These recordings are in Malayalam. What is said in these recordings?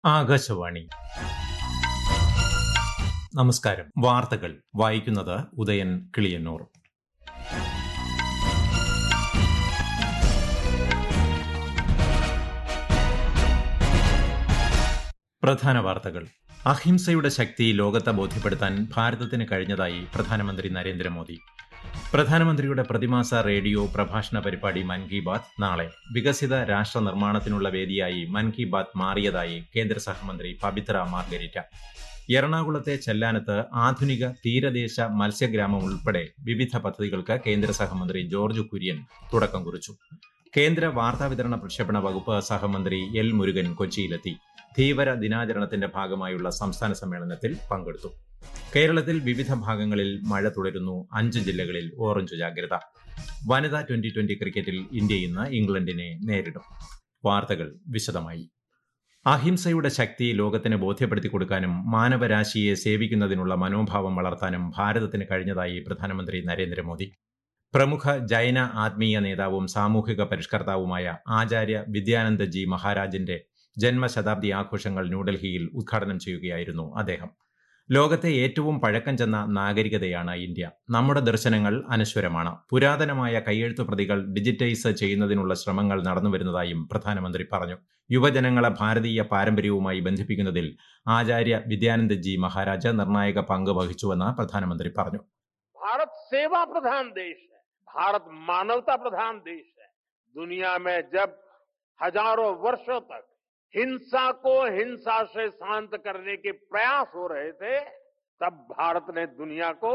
ആകാശവാണി നമസ്കാരം വാർത്തകൾ വായിക്കുന്നത് ഉദയൻ കിളിയന്നൂർ പ്രധാന വാർത്തകൾ അഹിംസയുടെ ശക്തി ലോകത്തെ ബോധ്യപ്പെടുത്താൻ ഭാരതത്തിന് കഴിഞ്ഞതായി പ്രധാനമന്ത്രി നരേന്ദ്രമോദി പ്രധാനമന്ത്രിയുടെ പ്രതിമാസ റേഡിയോ പ്രഭാഷണ പരിപാടി മൻ കി ബാത് നാളെ വികസിത രാഷ്ട്ര നിർമ്മാണത്തിനുള്ള വേദിയായി മൻ കി ബാത് മാറിയതായി കേന്ദ്ര സഹമന്ത്രി പബിത്ര മാർഗരിറ്റ എറണാകുളത്തെ ചെല്ലാനത്ത് ആധുനിക തീരദേശ മത്സ്യഗ്രാമം ഉൾപ്പെടെ വിവിധ പദ്ധതികൾക്ക് കേന്ദ്ര സഹമന്ത്രി ജോർജ് കുര്യൻ തുടക്കം കുറിച്ചു കേന്ദ്ര വാർത്താവിതരണ പ്രക്ഷേപണ വകുപ്പ് സഹമന്ത്രി എൽ മുരുകൻ കൊച്ചിയിലെത്തി ധീവര ദിനാചരണത്തിന്റെ ഭാഗമായുള്ള സംസ്ഥാന സമ്മേളനത്തിൽ പങ്കെടുത്തു കേരളത്തിൽ വിവിധ ഭാഗങ്ങളിൽ മഴ തുടരുന്നു അഞ്ച് ജില്ലകളിൽ ഓറഞ്ച് ജാഗ്രത വനിതാ ട്വന്റി ട്വന്റി ക്രിക്കറ്റിൽ ഇന്ത്യ ഇന്ന് ഇംഗ്ലണ്ടിനെ നേരിടും വാർത്തകൾ വിശദമായി അഹിംസയുടെ ശക്തി ലോകത്തിന് ബോധ്യപ്പെടുത്തി കൊടുക്കാനും മാനവരാശിയെ സേവിക്കുന്നതിനുള്ള മനോഭാവം വളർത്താനും ഭാരതത്തിന് കഴിഞ്ഞതായി പ്രധാനമന്ത്രി നരേന്ദ്രമോദി പ്രമുഖ ജൈന ആത്മീയ നേതാവും സാമൂഹിക പരിഷ്കർത്താവുമായ ആചാര്യ വിദ്യാനന്ദ ജി മഹാരാജിന്റെ ജന്മശതാബ്ദി ആഘോഷങ്ങൾ ന്യൂഡൽഹിയിൽ ഉദ്ഘാടനം ചെയ്യുകയായിരുന്നു അദ്ദേഹം ലോകത്തെ ഏറ്റവും പഴക്കം ചെന്ന നാഗരികതയാണ് ഇന്ത്യ നമ്മുടെ ദർശനങ്ങൾ അനശ്വരമാണ് പുരാതനമായ കയ്യെഴുത്തു പ്രതികൾ ഡിജിറ്റൈസ് ചെയ്യുന്നതിനുള്ള ശ്രമങ്ങൾ നടന്നുവരുന്നതായും പ്രധാനമന്ത്രി പറഞ്ഞു യുവജനങ്ങളെ ഭാരതീയ പാരമ്പര്യവുമായി ബന്ധിപ്പിക്കുന്നതിൽ ആചാര്യ വിദ്യാനന്ദ ജി മഹാരാജ് നിർണായക പങ്ക് വഹിച്ചുവെന്ന് പ്രധാനമന്ത്രി പറഞ്ഞു भारत सेवा प्रधान देश है भारत मानवता प्रधान देश है दुनिया में जब हजारों वर्षों तक हिंसा को हिंसा से शांत करने के प्रयास हो रहे थे तब भारत ने दुनिया को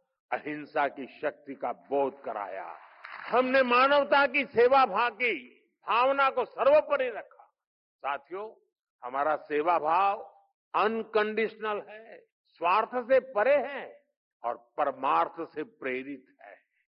अहिंसा की शक्ति का बोध कराया हमने मानवता की सेवा भाव की भावना को सर्वोपरि रखा साथियों हमारा सेवा भाव अनकंडीशनल है स्वार्थ से परे है और परमार्थ से प्रेरित है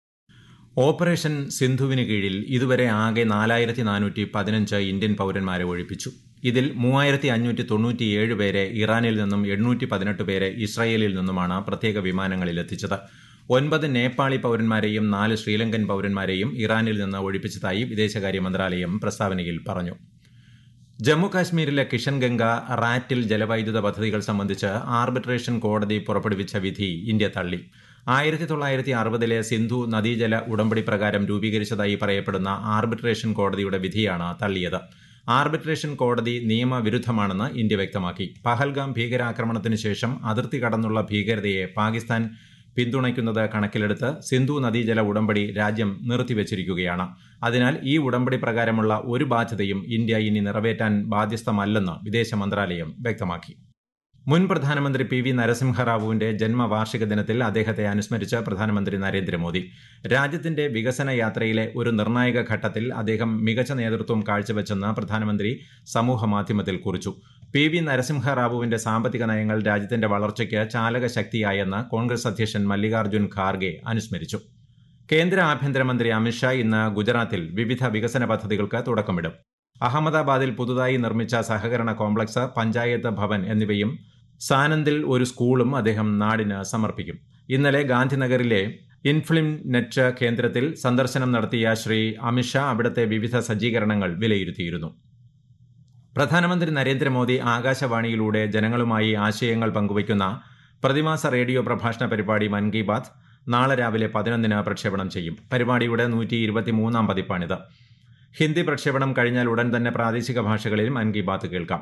ഓപ്പറേഷൻ സിന്ധുവിന് കീഴിൽ ഇതുവരെ ആകെ നാലായിരത്തി നാനൂറ്റി പതിനഞ്ച് ഇന്ത്യൻ പൌരന്മാരെ ഒഴിപ്പിച്ചു ഇതിൽ മൂവായിരത്തി അഞ്ഞൂറ്റി തൊണ്ണൂറ്റിയേഴ് പേരെ ഇറാനിൽ നിന്നും എണ്ണൂറ്റി പതിനെട്ട് പേരെ ഇസ്രായേലിൽ നിന്നുമാണ് പ്രത്യേക വിമാനങ്ങളിൽ എത്തിച്ചത് ഒൻപത് നേപ്പാളി പൌരന്മാരെയും നാല് ശ്രീലങ്കൻ പൌരന്മാരെയും ഇറാനിൽ നിന്ന് ഒഴിപ്പിച്ചതായി വിദേശകാര്യ മന്ത്രാലയം പ്രസ്താവനയിൽ പറഞ്ഞു ജമ്മുകാശ്മീരിലെ കിഷൻഗംഗ റാറ്റിൽ ജലവൈദ്യുത പദ്ധതികൾ സംബന്ധിച്ച് ആർബിട്രേഷൻ കോടതി പുറപ്പെടുവിച്ച വിധി ഇന്ത്യ തള്ളി ആയിരത്തി തൊള്ളായിരത്തി അറുപതിലെ സിന്ധു നദീജല ഉടമ്പടി പ്രകാരം രൂപീകരിച്ചതായി പറയപ്പെടുന്ന ആർബിട്രേഷൻ കോടതിയുടെ വിധിയാണ് തള്ളിയത് ആർബിട്രേഷൻ കോടതി നിയമവിരുദ്ധമാണെന്ന് ഇന്ത്യ വ്യക്തമാക്കി പഹൽഗാം ഭീകരാക്രമണത്തിന് ശേഷം അതിർത്തി കടന്നുള്ള ഭീകരതയെ പാകിസ്ഥാൻ പിന്തുണയ്ക്കുന്നത് കണക്കിലെടുത്ത് സിന്ധു നദീജല ഉടമ്പടി രാജ്യം നിർത്തിവച്ചിരിക്കുകയാണ് അതിനാൽ ഈ ഉടമ്പടി പ്രകാരമുള്ള ഒരു ബാധ്യതയും ഇന്ത്യ ഇനി നിറവേറ്റാൻ ബാധ്യസ്ഥമല്ലെന്ന് വിദേശ മന്ത്രാലയം വ്യക്തമാക്കി മുൻ പ്രധാനമന്ത്രി പി വി നരസിംഹറാവുവിന്റെ ജന്മവാർഷിക ദിനത്തിൽ അദ്ദേഹത്തെ അനുസ്മരിച്ച് പ്രധാനമന്ത്രി നരേന്ദ്രമോദി രാജ്യത്തിന്റെ വികസന യാത്രയിലെ ഒരു നിർണായക ഘട്ടത്തിൽ അദ്ദേഹം മികച്ച നേതൃത്വം കാഴ്ചവെച്ചെന്ന് പ്രധാനമന്ത്രി സമൂഹമാധ്യമത്തിൽ കുറിച്ചു പി വി നരസിംഹറാവുവിന്റെ സാമ്പത്തിക നയങ്ങൾ രാജ്യത്തിന്റെ വളർച്ചയ്ക്ക് ചാലക ശക്തിയായെന്ന് കോൺഗ്രസ് അധ്യക്ഷൻ മല്ലികാർജ്ജുൻ ഖാർഗെ അനുസ്മരിച്ചു കേന്ദ്ര ആഭ്യന്തരമന്ത്രി അമിത്ഷാ ഇന്ന് ഗുജറാത്തിൽ വിവിധ വികസന പദ്ധതികൾക്ക് തുടക്കമിടും അഹമ്മദാബാദിൽ പുതുതായി നിർമ്മിച്ച സഹകരണ കോംപ്ലക്സ് പഞ്ചായത്ത് ഭവൻ എന്നിവയും സാനന്ദിൽ ഒരു സ്കൂളും അദ്ദേഹം നാടിന് സമർപ്പിക്കും ഇന്നലെ ഗാന്ധിനഗറിലെ ഇൻഫ്ലിം നെറ്റ് കേന്ദ്രത്തിൽ സന്ദർശനം നടത്തിയ ശ്രീ അമിത്ഷാ അവിടുത്തെ വിവിധ സജ്ജീകരണങ്ങൾ വിലയിരുത്തിയിരുന്നു പ്രധാനമന്ത്രി നരേന്ദ്രമോദി ആകാശവാണിയിലൂടെ ജനങ്ങളുമായി ആശയങ്ങൾ പങ്കുവയ്ക്കുന്ന പ്രതിമാസ റേഡിയോ പ്രഭാഷണ പരിപാടി മൻ കി ബാത് നാളെ രാവിലെ പതിനൊന്നിന് പ്രക്ഷേപണം ചെയ്യും പരിപാടിയുടെ നൂറ്റി ഇരുപത്തിമൂന്നാം പതിപ്പാണിത് ഹിന്ദി പ്രക്ഷേപണം കഴിഞ്ഞാൽ ഉടൻ തന്നെ പ്രാദേശിക ഭാഷകളിൽ മൻ കി ബാത്ത് കേൾക്കാം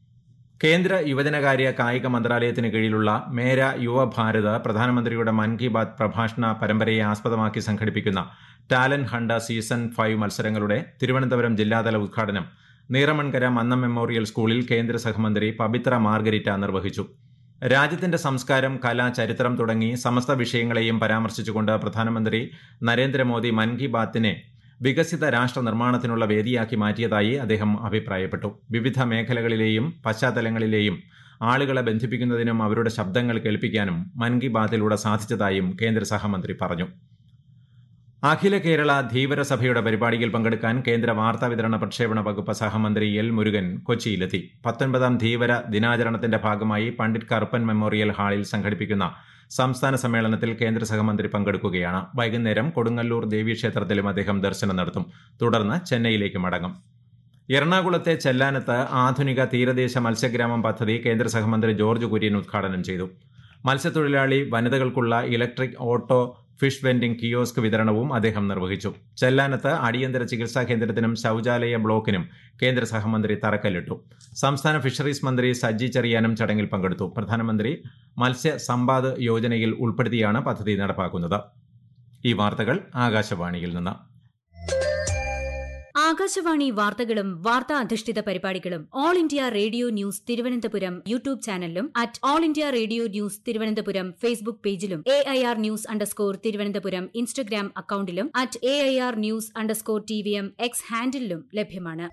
കേന്ദ്ര യുവജനകാര്യ കായിക മന്ത്രാലയത്തിന് കീഴിലുള്ള മേര യുവഭാരത് പ്രധാനമന്ത്രിയുടെ മൻ കി ബാത് പ്രഭാഷണ പരമ്പരയെ ആസ്പദമാക്കി സംഘടിപ്പിക്കുന്ന ടാലന്റ് ഹണ്ട സീസൺ ഫൈവ് മത്സരങ്ങളുടെ തിരുവനന്തപുരം ജില്ലാതല ഉദ്ഘാടനം നീറമൺകര മന്നം മെമ്മോറിയൽ സ്കൂളിൽ കേന്ദ്ര സഹമന്ത്രി പവിത്ര മാർഗരിറ്റ നിർവഹിച്ചു രാജ്യത്തിന്റെ സംസ്കാരം കല ചരിത്രം തുടങ്ങി സമസ്ത വിഷയങ്ങളെയും പരാമർശിച്ചുകൊണ്ട് പ്രധാനമന്ത്രി നരേന്ദ്രമോദി മൻ കി ബാത്തിനെ വികസിത രാഷ്ട്ര നിർമ്മാണത്തിനുള്ള വേദിയാക്കി മാറ്റിയതായി അദ്ദേഹം അഭിപ്രായപ്പെട്ടു വിവിധ മേഖലകളിലെയും പശ്ചാത്തലങ്ങളിലെയും ആളുകളെ ബന്ധിപ്പിക്കുന്നതിനും അവരുടെ ശബ്ദങ്ങൾ കേൾപ്പിക്കാനും മൻ കി ബാത്തിലൂടെ സാധിച്ചതായും കേന്ദ്ര സഹമന്ത്രി പറഞ്ഞു അഖില കേരള ധീവര സഭയുടെ പരിപാടിയിൽ പങ്കെടുക്കാൻ കേന്ദ്ര വാർത്താവിതരണ പ്രക്ഷേപണ വകുപ്പ് സഹമന്ത്രി എൽ മുരുകൻ കൊച്ചിയിലെത്തി പത്തൊൻപതാം ധീവര ദിനാചരണത്തിന്റെ ഭാഗമായി പണ്ഡിറ്റ് കറുപ്പൻ മെമ്മോറിയൽ ഹാളിൽ സംഘടിപ്പിക്കുന്ന സംസ്ഥാന സമ്മേളനത്തിൽ കേന്ദ്ര സഹമന്ത്രി പങ്കെടുക്കുകയാണ് വൈകുന്നേരം കൊടുങ്ങല്ലൂർ ദേവീക്ഷേത്രത്തിലും അദ്ദേഹം ദർശനം നടത്തും തുടർന്ന് ചെന്നൈയിലേക്ക് മടങ്ങും എറണാകുളത്തെ ചെല്ലാനത്ത് ആധുനിക തീരദേശ മത്സ്യഗ്രാമം പദ്ധതി കേന്ദ്ര സഹമന്ത്രി ജോർജ് കുര്യൻ ഉദ്ഘാടനം ചെയ്തു മത്സ്യത്തൊഴിലാളി വനിതകൾക്കുള്ള electric auto fish vending kiosk വിതരണവും അദ്ദേഹം നിർവഹിച്ചു ചെല്ലാനത്ത് അടിയന്തര ചികിത്സാ കേന്ദ്രത്തിനും ശൌചാലയ ബ്ലോക്കിനും കേന്ദ്ര സഹമന്ത്രി തറക്കല്ലിട്ടു സംസ്ഥാന ഫിഷറീസ് മന്ത്രി സജ്ജി ചെറിയാനും ചടങ്ങിൽ പങ്കെടുത്തു പ്രധാനമന്ത്രി മത്സ്യ സമ്പാദ് യോജനയിൽ ഉൾപ്പെടുത്തിയാണ് പദ്ധതി നടപ്പാക്കുന്നത് ഈ വാർത്തകൾ ആകാശവാണിയിൽ നിന്ന് ആകാശവാണി വാർത്തകളും വാർത്താ അധിഷ്ഠിത പരിപാടികളും All India Radio News Thiruvananthapuram YouTube ചാനലിലും at All India Radio News Thiruvananthapuram Facebook പേജിലും A I R news underscore Thiruvananthapuram Instagram അക്കൌണ്ടിലും at A I R news underscore T V M X ഹാൻഡിലും ലഭ്യമാണ്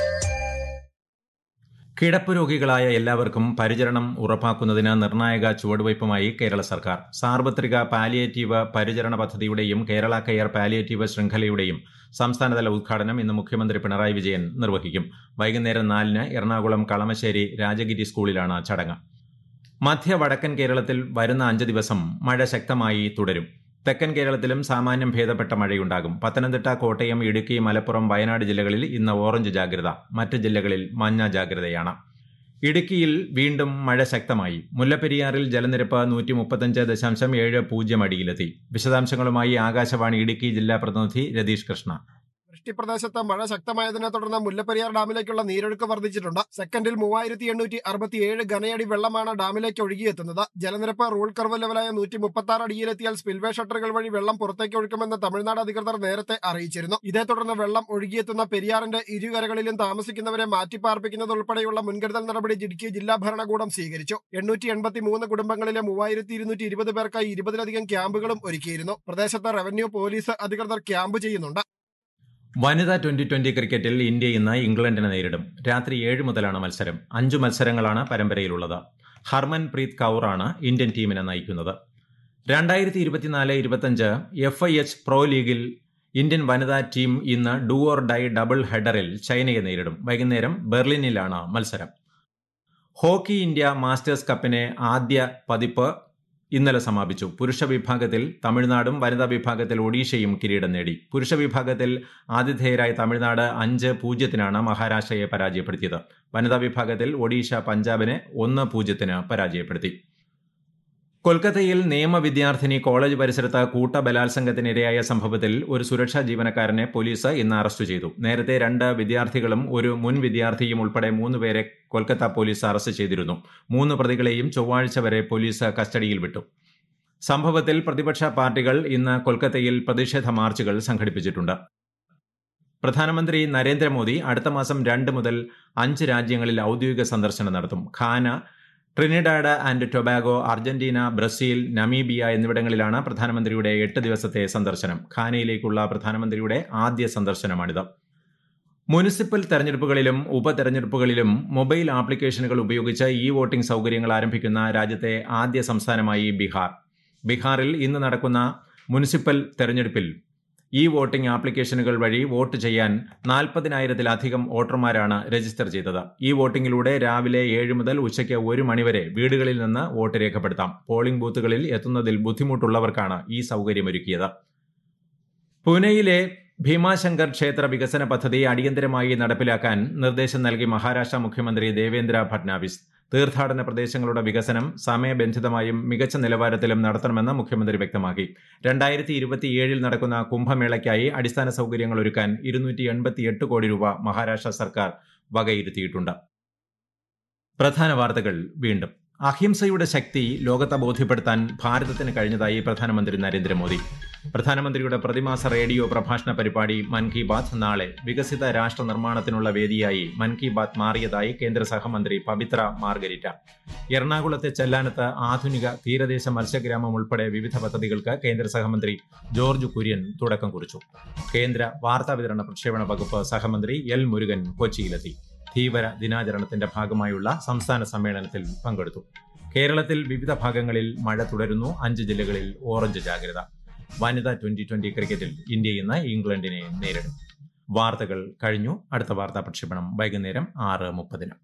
കിടപ്പ് രോഗികളായ എല്ലാവർക്കും പരിചരണം ഉറപ്പാക്കുന്നതിന് നിർണായക ചുവടുവയ്പുമായി കേരള സർക്കാർ സാർവത്രിക പാലിയേറ്റീവ് പരിചരണ പദ്ധതിയുടെയും കേരള കെയർ പാലിയേറ്റീവ് ശൃംഖലയുടെയും സംസ്ഥാനതല ഉദ്ഘാടനം ഇന്ന് മുഖ്യമന്ത്രി പിണറായി വിജയൻ നിർവഹിക്കും വൈകുന്നേരം നാലിന് എറണാകുളം കളമശ്ശേരി രാജഗിരി സ്കൂളിലാണ് ചടങ്ങ് മധ്യ വടക്കൻ കേരളത്തിൽ വരുന്ന അഞ്ച് ദിവസം മഴ ശക്തമായി തുടരും തെക്കൻ കേരളത്തിലും സാമാന്യം ഭേദപ്പെട്ട മഴയുണ്ടാകും പത്തനംതിട്ട കോട്ടയം ഇടുക്കി മലപ്പുറം വയനാട് ജില്ലകളിൽ ഇന്ന് ഓറഞ്ച് ജാഗ്രത മറ്റ് ജില്ലകളിൽ മഞ്ഞ ജാഗ്രതയാണ് ഇടുക്കിയിൽ വീണ്ടും മഴ ശക്തമായി മുല്ലപ്പെരിയാറിൽ ജലനിരപ്പ് നൂറ്റി മുപ്പത്തഞ്ച് ദശാംശം ഏഴ് പൂജ്യം അടിയിലെത്തി വിശദാംശങ്ങളുമായി ആകാശവാണി ഇടുക്കി ജില്ലാ പ്രതിനിധി രതീഷ് കൃഷ്ണ വൃഷ്ടിപ്രദേശത്ത് മഴ ശക്തമായതിനെ തുടർന്ന് മുല്ലപ്പെരിയാർ ഡാമിലേക്കുള്ള നീരൊഴുക്ക് വർദ്ധിച്ചിട്ടുണ്ട് സെക്കൻഡിൽ മൂവായിരത്തി എണ്ണൂറ്റി അറുപത്തിയേഴ് ഘനയടി വെള്ളമാണ് ഡാമിലേക്ക് ഒഴുകിയെത്തുന്നത് ജലനിരപ്പ് റൂൾ കർവ് ലെവലായ നൂറ്റി മുപ്പത്തി ആറ് അടിയിലെത്തിയാൽ സ്പിൽവേ ഷട്ടറുകൾ വഴി വെള്ളം പുറത്തേക്ക് ഒഴുക്കുമെന്ന് തമിഴ്നാട് അധികൃതർ നേരത്തെ അറിയിച്ചിരുന്നു ഇതേ തുടർന്ന് വെള്ളം ഒഴുകിയെത്തുന്ന പെരിയാറിന്റെ ഇരുകരകളിലും താമസിക്കുന്നവരെ മാറ്റിപ്പാർപ്പിക്കുന്നത് ഉൾപ്പെടെയുള്ള മുൻകരുതൽ നടപടി ഇടുക്കി ജില്ലാ ഭരണകൂടം സ്വീകരിച്ചു എണ്ണൂറ്റി എൺപത്തി മൂന്ന് കുടുംബങ്ങളിലെ മൂവായിരത്തി ഇരുന്നൂറ്റി ഇരുപത് പേർക്കായി ഇരുപതിലധികം ക്യാമ്പുകളും ഒരുക്കിയിരുന്നു പ്രദേശത്ത് റവന്യൂ പോലീസ് അധികൃതർ ക്യാമ്പ് ചെയ്യുന്നുണ്ട് വനിതാ ട്വന്റി ട്വന്റി ക്രിക്കറ്റിൽ ഇന്ത്യ ഇന്ന് ഇംഗ്ലണ്ടിനെ നേരിടും രാത്രി ഏഴ് മുതലാണ് മത്സരം അഞ്ചു മത്സരങ്ങളാണ് പരമ്പരയിലുള്ളത് ഹർമൻ പ്രീത് കൌറാണ് ഇന്ത്യൻ ടീമിനെ നയിക്കുന്നത് രണ്ടായിരത്തി ഇരുപത്തിനാല് ഇരുപത്തിയഞ്ച് എഫ് ഐ എച്ച് പ്രോ ലീഗിൽ ഇന്ത്യൻ വനിതാ ടീം ഇന്ന് ഡു ഓർ ഡൈ ഡബിൾ ഹെഡറിൽ ചൈനയെ നേരിടും വൈകുന്നേരം ബെർലിനിലാണ് മത്സരം ഹോക്കി ഇന്ത്യ മാസ്റ്റേഴ്സ് കപ്പിനെ ആദ്യ പതിപ്പ് ഇന്നലെ സമാപിച്ചു പുരുഷ വിഭാഗത്തിൽ തമിഴ്നാടും വനിതാ വിഭാഗത്തിൽ ഒഡീഷയും കിരീടം നേടി പുരുഷ വിഭാഗത്തിൽ ആതിഥേയരായ തമിഴ്നാട് അഞ്ച് പൂജ്യത്തിനാണ് മഹാരാഷ്ട്രയെ പരാജയപ്പെടുത്തിയത് വനിതാ വിഭാഗത്തിൽ ഒഡീഷ പഞ്ചാബിനെ ഒന്ന് പൂജ്യത്തിന് പരാജയപ്പെടുത്തി കൊൽക്കത്തയിൽ നിയമ വിദ്യാർത്ഥിനി കോളേജ് പരിസരത്ത് കൂട്ട ബലാത്സംഗത്തിനിരയായ സംഭവത്തിൽ ഒരു സുരക്ഷാ ജീവനക്കാരനെ പോലീസ് ഇന്ന് അറസ്റ്റ് ചെയ്തു നേരത്തെ രണ്ട് വിദ്യാർത്ഥികളും ഒരു മുൻ വിദ്യാർത്ഥിയും ഉൾപ്പെടെ മൂന്നുപേരെ കൊൽക്കത്ത പോലീസ് അറസ്റ്റ് ചെയ്തിരുന്നു മൂന്ന് പ്രതികളെയും ചൊവ്വാഴ്ച വരെ പോലീസ് കസ്റ്റഡിയിൽ വിട്ടു സംഭവത്തിൽ പ്രതിപക്ഷ പാർട്ടികൾ ഇന്ന് കൊൽക്കത്തയിൽ പ്രതിഷേധ മാർച്ചുകൾ സംഘടിപ്പിച്ചിട്ടുണ്ട് പ്രധാനമന്ത്രി നരേന്ദ്രമോദി അടുത്ത മാസം രണ്ട് മുതൽ അഞ്ച് രാജ്യങ്ങളിൽ ഔദ്യോഗിക സന്ദർശനം നടത്തും Ghana Trinidad and Tobago Argentina Brazil Namibia എന്നിവിടങ്ങളിലാണ് പ്രധാനമന്ത്രിയുടെ എട്ട് ദിവസത്തെ സന്ദർശനം ഖാനയിലേക്കുള്ള പ്രധാനമന്ത്രിയുടെ ആദ്യ സന്ദർശനമാണിത് മുനിസിപ്പൽ തെരഞ്ഞെടുപ്പുകളിലും ഉപതെരഞ്ഞെടുപ്പുകളിലും മൊബൈൽ ആപ്ലിക്കേഷനുകൾ ഉപയോഗിച്ച് ഇ വോട്ടിംഗ് സൌകര്യങ്ങൾ ആരംഭിക്കുന്ന രാജ്യത്തെ ആദ്യ സംസ്ഥാനമായി ബീഹാർ ബീഹാറിൽ ഇന്ന് നടക്കുന്ന മുനിസിപ്പൽ തെരഞ്ഞെടുപ്പിൽ ഇ വോട്ടിംഗ് ആപ്ലിക്കേഷനുകൾ വഴി വോട്ട് ചെയ്യാൻ നാൽപ്പതിനായിരത്തിലധികം വോട്ടർമാരാണ് രജിസ്റ്റർ ചെയ്തത് ഈ വോട്ടിംഗിലൂടെ രാവിലെ ഏഴ് മുതൽ ഉച്ചയ്ക്ക് ഒരു മണിവരെ വീടുകളിൽ നിന്ന് വോട്ട് രേഖപ്പെടുത്താം പോളിംഗ് ബൂത്തുകളിൽ എത്തുന്നതിൽ ബുദ്ധിമുട്ടുള്ളവർക്കാണ് ഈ സൌകര്യമൊരുക്കിയത് പൂനെയിലെ ഭീമാശങ്കർ ക്ഷേത്ര വികസന പദ്ധതി അടിയന്തരമായി നടപ്പിലാക്കാൻ നിർദ്ദേശം നൽകി മഹാരാഷ്ട്ര മുഖ്യമന്ത്രി ദേവേന്ദ്ര ഫട്നാവിസ് തീർത്ഥാടന പ്രദേശങ്ങളുടെ വികസനം സമയബന്ധിതമായും മികച്ച നിലവാരത്തിലും നടത്തണമെന്ന് മുഖ്യമന്ത്രി വ്യക്തമാക്കി രണ്ടായിരത്തി ഇരുപത്തിയേഴിൽ നടക്കുന്ന കുംഭമേളയ്ക്കായി അടിസ്ഥാന സൌകര്യങ്ങൾ ഒരുക്കാൻ ഇരുന്നൂറ്റി എൺപത്തിയെട്ട് കോടി രൂപ മഹാരാഷ്ട്ര സർക്കാർ വകയിരുത്തിയിട്ടുണ്ട് പ്രധാന വാർത്തകൾ വീണ്ടും അഹിംസയുടെ ശക്തി ലോകത്തെ ബോധ്യപ്പെടുത്താൻ ഭാരതത്തിന് കഴിഞ്ഞതായി പ്രധാനമന്ത്രി നരേന്ദ്രമോദി പ്രധാനമന്ത്രിയുടെ പ്രതിമാസ റേഡിയോ പ്രഭാഷണ പരിപാടി മൻ കി ബാത്ത് നാളെ വികസിത രാഷ്ട്ര നിർമ്മാണത്തിനുള്ള വേദിയായി മൻ കി ബാത്ത് മാറിയതായി കേന്ദ്ര സഹമന്ത്രി പവിത്ര മാർഗരിറ്റ എറണാകുളത്തെ ചെല്ലാനത്ത് ആധുനിക തീരദേശ മത്സ്യഗ്രാമം ഉൾപ്പെടെ വിവിധ പദ്ധതികൾക്ക് കേന്ദ്ര സഹമന്ത്രി ജോർജ് കുര്യൻ തുടക്കം കുറിച്ചു കേന്ദ്ര വാർത്താവിതരണ പ്രക്ഷേപണ വകുപ്പ് സഹമന്ത്രി എൽ മുരുകൻ കൊച്ചിയിലെത്തി ധീവര ദിനാചരണത്തിന്റെ ഭാഗമായുള്ള സംസ്ഥാന സമ്മേളനത്തിൽ പങ്കെടുത്തു കേരളത്തിൽ വിവിധ ഭാഗങ്ങളിൽ മഴ തുടരുന്നു അഞ്ച് ജില്ലകളിൽ ഓറഞ്ച് ജാഗ്രത വനിതാ ട്വന്റി ട്വന്റി ക്രിക്കറ്റിൽ ഇന്ത്യ ഇന്ന് ഇംഗ്ലണ്ടിനെ നേരിടും വാർത്തകൾ കഴിഞ്ഞു അടുത്ത വാർത്താ പ്രക്ഷേപണം വൈകുന്നേരം ആറ് മുപ്പതിന്